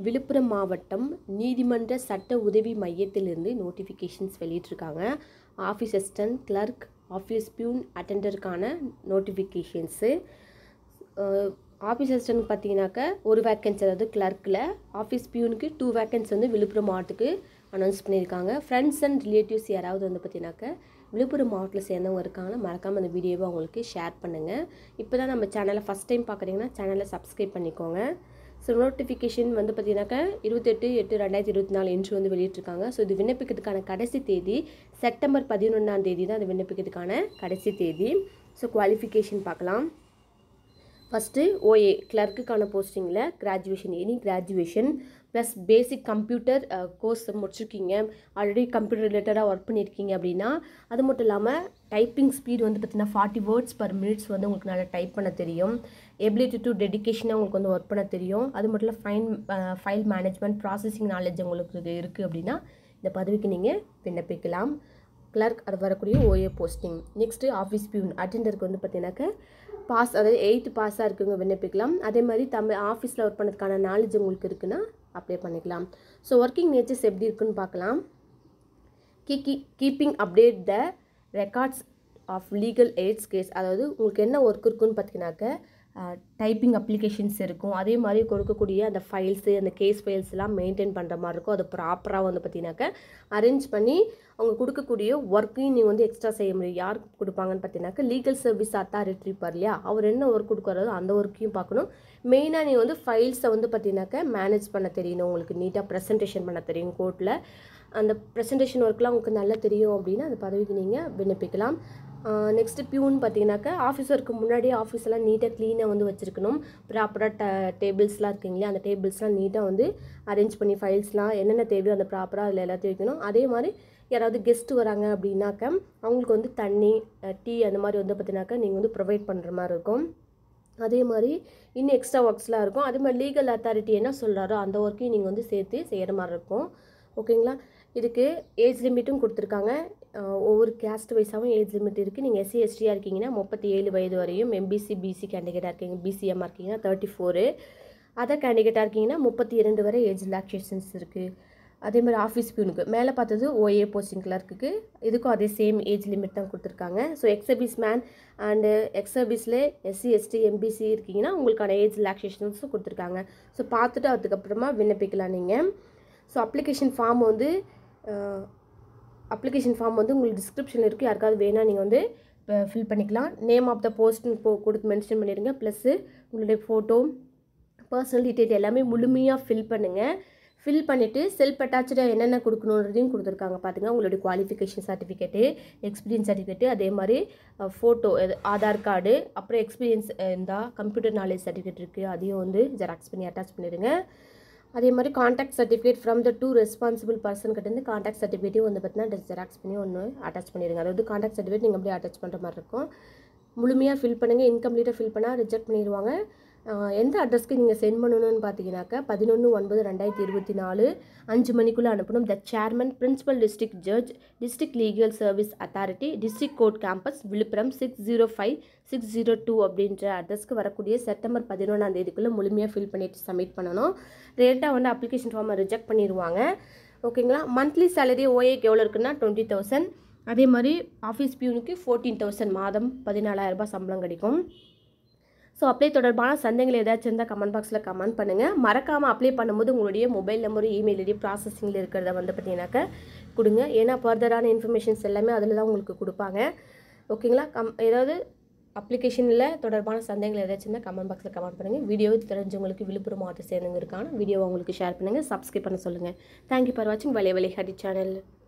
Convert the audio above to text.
விழுப்புரம் மாவட்டம் நீதிமன்ற சட்ட உதவி மையத்திலிருந்து நோட்டிஃபிகேஷன்ஸ் வெளியிட்டிருக்காங்க office assistant clerk office peon அட்டெண்டருக்கான நோட்டிஃபிகேஷன்ஸு ஆஃபீஸ் அசிஸ்டன்ட் பார்த்தீங்கன்னாக்க ஒரு வேக்கன்சி அதாவது கிளர்க்கில் ஆஃபீஸ் பியூனுக்கு டூ வேக்கன்சி வந்து விழுப்புரம் மாவட்டத்துக்கு அனௌன்ஸ் பண்ணியிருக்காங்க ஃப்ரெண்ட்ஸ் அண்ட் ரிலேட்டிவ்ஸ் யாராவது வந்து பார்த்தீங்கன்னாக்க விழுப்புரம் மாவட்டத்தில் சேர்ந்தவங்க இருக்காங்கன்னா மறக்காமல் அந்த வீடியோவை அவங்களுக்கு ஷேர் பண்ணுங்கள் இப்போ தான் நம்ம சேனலை ஃபஸ்ட் டைம் பார்க்குறீங்கன்னா சேனலை சப்ஸ்கிரைப் பண்ணிக்கோங்க ஸோ நோட்டிஃபிகேஷன் வந்து பார்த்தீங்கன்னாக்கா இருபத்தெட்டு எட்டு ரெண்டாயிரத்தி இருபத்தி நாலு இன்று வந்து வெளியிட்டிருக்காங்க ஸோ இது விண்ணப்பிக்கிறதுக்கான கடைசி தேதி செப்டம்பர் பதினொன்றாம் தேதி தான் அது விண்ணப்பிக்கிறதுக்கான கடைசி தேதி ஸோ குவாலிஃபிகேஷன் பார்க்கலாம் ஃபஸ்ட்டு ஓஏ கிளர்க்குக்கான போஸ்டிங்கில் graduation any graduation plus basic computer course முடிச்சிருக்கீங்க ஆல்ரெடி கம்ப்யூட்டர் ரிலேட்டடாக ஒர்க் பண்ணியிருக்கீங்க அப்படின்னா அது மட்டும் இல்லாமல் டைப்பிங் ஸ்பீட் வந்து பார்த்தீங்கன்னா ஃபார்ட்டி வேர்ட்ஸ் பர் மினிட்ஸ் வந்து உங்களுக்கு நல்லா டைப் பண்ண தெரியும் எபிலிட்டி டு டெடிக்கேஷனாக உங்களுக்கு வந்து ஒர்க் பண்ண தெரியும் அது மட்டும் இல்லை fine file management processing knowledge உங்களுக்கு இது இருக்குது அப்படின்னா இந்த பதவிக்கு நீங்கள் விண்ணப்பிக்கலாம் கிளர்க் அது வரக்கூடிய OA posting next office peon அட்டெண்டருக்கு வந்து பார்த்தீங்கன்னாக்க பாஸ் அதாவது எயித்து பாஸாக இருக்குங்க விண்ணப்பிக்கலாம் அதே மாதிரி தமிழ் ஆஃபீஸில் ஒர்க் பண்ணதுக்கான நாலேஜ் உங்களுக்கு இருக்குன்னா அப்ளை பண்ணிக்கலாம் ஸோ ஒர்க்கிங் நேச்சர்ஸ் எப்படி இருக்குன்னு பார்க்கலாம் key key keeping update the records of legal aids case அதாவது உங்களுக்கு என்ன ஒர்க் இருக்குன்னு பார்த்தீங்கன்னாக்க டைப்பிங் அப்ளிகேஷன்ஸ் இருக்கும் அதே மாதிரி கொடுக்கக்கூடிய அந்த ஃபைல்ஸு அந்த கேஸ் ஃபைல்ஸ்லாம் மெயின்டைன் பண்ணுற மாதிரி இருக்கும் அது ப்ராப்பராக வந்து பார்த்தீங்கன்னாக்க அரேஞ்ச் பண்ணி அவங்க கொடுக்கக்கூடிய ஒர்க்கையும் நீங்கள் வந்து எக்ஸ்ட்ரா செய்ய முடியும் யாருக்கு கொடுப்பாங்கன்னு பார்த்தீங்கன்னாக்க லீகல் சர்வீஸ் அத்தாரிட்டி இருப்பார் இல்லையா அவர் என்ன ஒர்க் கொடுக்குறாரோ அந்த ஒர்க்கையும் பார்க்கணும் மெயினாக நீங்கள் வந்து ஃபைல்ஸை வந்து பார்த்தீங்கன்னாக்க மேனேஜ் பண்ண தெரியணும் உங்களுக்கு நீட்டாக ப்ரெசன்டேஷன் பண்ண தெரியும் கோர்ட்டில் அந்த ப்ரெசன்டேஷன் ஒர்க்லாம் உங்களுக்கு நல்லா தெரியும் அப்படின்னா அந்த பதவிக்கு நீங்கள் விண்ணப்பிக்கலாம் நெக்ஸ்ட்டு பியூன் பார்த்தீங்கன்னாக்கா ஆஃபீஸ் ஒர்க்கு முன்னாடியே ஆஃபீஸ் எல்லாம் நீட்டாக க்ளீனாக வந்து வச்சுருக்கணும் ப்ராப்பராக ட டேபிள்ஸ்லாம் இருக்குங்களே அந்த டேபிள்ஸ்லாம் நீட்டாக வந்து அரேஞ்ச் பண்ணி ஃபைல்ஸ்லாம் என்னென்ன தேவையோ அந்த ப்ராப்பராக அதில் எல்லாத்தையும் வைக்கணும் அதே மாதிரி யாராவது கெஸ்ட்டு வராங்க அப்படின்னாக்க அவங்களுக்கு வந்து தண்ணி டீ அந்த மாதிரி வந்து பார்த்தீங்கன்னாக்கா நீங்கள் வந்து ப்ரொவைட் பண்ணுற மாதிரி இருக்கும் அதே மாதிரி இன்னும் எக்ஸ்ட்ரா ஒர்க்ஸ்லாம் இருக்கும் அதே மாதிரி லீகல் அத்தாரிட்டி என்ன சொல்கிறாரோ அந்த ஒர்க்கையும் நீங்கள் வந்து சேர்த்து செய்கிற மாதிரி இருக்கும் ஓகேங்களா இதுக்கு ஏஜ் லிமிட்டும் கொடுத்துருக்காங்க ஒவ்வொரு கேஸ்ட் வைஸாகவும் ஏஜ் லிமிட் இருக்குது நீங்கள் எஸ்சி எஸ்டியாக இருக்கீங்கன்னா முப்பத்தி ஏழு வயது வரையும் எம்பிசி பிசி கேண்டிடேட்டாக இருக்கீங்க பிசிஎம்மாக இருக்கீங்கன்னா தேர்ட்டி ஃபோரு அதர் கேண்டிடேட்டாக இருக்கீங்கன்னா முப்பத்தி இரண்டு வரை ஏஜ் ரிலாக்ஸேஷன்ஸ் இருக்குது அதே மாதிரி ஆஃபீஸ் பியூனுக்கு மேலே பார்த்தது ஓஏ போஸ்டிங் கிளர்க்குக்கு இதுக்கும் அதே சேம் ஏஜ் லிமிட் தான் கொடுத்துருக்காங்க ஸோ எக்ஸர்பீஸ் மேன் அண்டு எக்ஸர்பீஸில் எஸ்சி எஸ்டி எம்பிசி இருக்கீங்கன்னா உங்களுக்கான ஏஜ் ரிலாக்ஸேஷன்ஸும் கொடுத்துருக்காங்க ஸோ பார்த்துட்டு அதுக்கப்புறமா விண்ணப்பிக்கலாம் நீங்கள் ஸோ அப்ளிகேஷன் ஃபார்ம் வந்து அப்ளிகேஷன் ஃபார்ம் வந்து உங்களுக்கு டிஸ்கிரிப்ஷனில் இருக்குது யாருக்காவது வேணால் நீங்கள் வந்து இப்போ ஃபில் பண்ணிக்கலாம் நேம் ஆஃப் த போஸ்ட்னு போ கொடுத்து மென்ஷன் பண்ணிடுங்க ப்ளஸ்ஸு உங்களுடைய ஃபோட்டோ பர்சனல் டீட்டெயில் எல்லாமே முழுமையாக ஃபில் பண்ணுங்கள் ஃபில் பண்ணிவிட்டு செல்ஃப் அட்டாச்சாக என்னென்ன கொடுக்கணுன்றதையும் கொடுத்துருக்காங்க பார்த்துங்க உங்களுடைய குவாலிஃபிகேஷன் சர்டிஃபிகேட்டு எக்ஸ்பீரியன்ஸ் சர்டிஃபிகேட்டு அதே மாதிரி ஃபோட்டோ ஆதார் கார்டு அப்புறம் எக்ஸ்பீரியன்ஸ் இருந்தால் கம்ப்யூட்டர் நாலேஜ் சர்டிஃபிகேட் இருக்குது அதையும் வந்து ஜெராக்ஸ் பண்ணி அட்டாச் பண்ணிடுங்க அதே மாதிரி contact certificate from the to responsible person கிட்டேருந்து காண்டாக்ட் சர்டிஃபிகேட்டையும் வந்து பார்த்தீங்கன்னா ஜெராக்ஸ் பண்ணி ஒன்று அட்டாச் பண்ணிடுங்க அதாவது காண்டாக்ட் சர்டிஃபிகேட் நீங்கள் அப்படியே அட்டாச் பண்ணுற மாதிரி இருக்கும் முழுமையாக ஃபில் பண்ணுங்கள் இன்கம்ப்ளீட்டாக ஃபில் பண்ணால் ரிஜெக்ட் பண்ணிடுவாங்க எந்த அட்ரஸ்க்கு நீங்கள் சென்ட் பண்ணணும்னு பார்த்தீங்கன்னாக்கா பதினொன்று ஒன்பது ரெண்டாயிரத்தி இருபத்தி நாலு அஞ்சு மணிக்குள்ளே அனுப்பணும் the chairman principal district judge district legal service authority district court campus Villupuram six zero five six zero two அப்படின்ற அட்ரஸ்க்கு வரக்கூடிய செப்டம்பர் பதினொன்றாம் தேதிக்குள்ளே முழுமையாக ஃபில் பண்ணிவிட்டு சப்மிட் பண்ணணும் ரேட்டாக வந்து அப்ளிகேஷன் ஃபார்மை ரிஜெக்ட் பண்ணிடுவாங்க ஓகேங்களா மந்த்லி சேலரி ஓஏக்கு எவ்வளோ இருக்குன்னா டுவெண்ட்டி தௌசண்ட் அதே மாதிரி ஆஃபீஸ் பியூனுக்கு ஃபோர்டீன் தௌசண்ட் மாதம் பதினாலாயிரரூபா சம்பளம் கிடைக்கும் ஸோ அப்ளை தொடர்பான சந்தேகங்கள் ஏதாச்சும் இருந்தால் கமெண்ட் பாக்ஸில் கமெண்ட் பண்ணுங்கள் மறக்காமல் அப்ளை பண்ணும்போது உங்களுடைய மொபைல் நம்பரும் இமெயில் ஐடி ப்ராசஸிங்கில் இருக்கிறத வந்து பார்த்தீங்கன்னாக்க கொடுங்க ஏன்னா ஃபர்தரான இன்ஃபர்மேஷன்ஸ் எல்லாமே அதில் தான் உங்களுக்கு கொடுப்பாங்க ஓகேங்களா கம் ஏதாவது அப்ளிகேஷனில் தொடர்பான சந்தேகங்கள் ஏதாச்சும் இருந்தால் கமெண்ட் பாக்ஸில் கமெண்ட் பண்ணுங்கள் வீடியோ தெரிஞ்சவங்களுக்கு விழுப்புரம் மாவட்ட சேர்ந்தவங்க இருக்கான வீடியோவை உங்களுக்கு ஷேர் பண்ணுங்கள் சப்ஸ்கிரைப் பண்ண சொல்லுங்கள் தேங்க்யூ ஃபார் வாட்சிங் வலைய வலை ஹடி சேனல்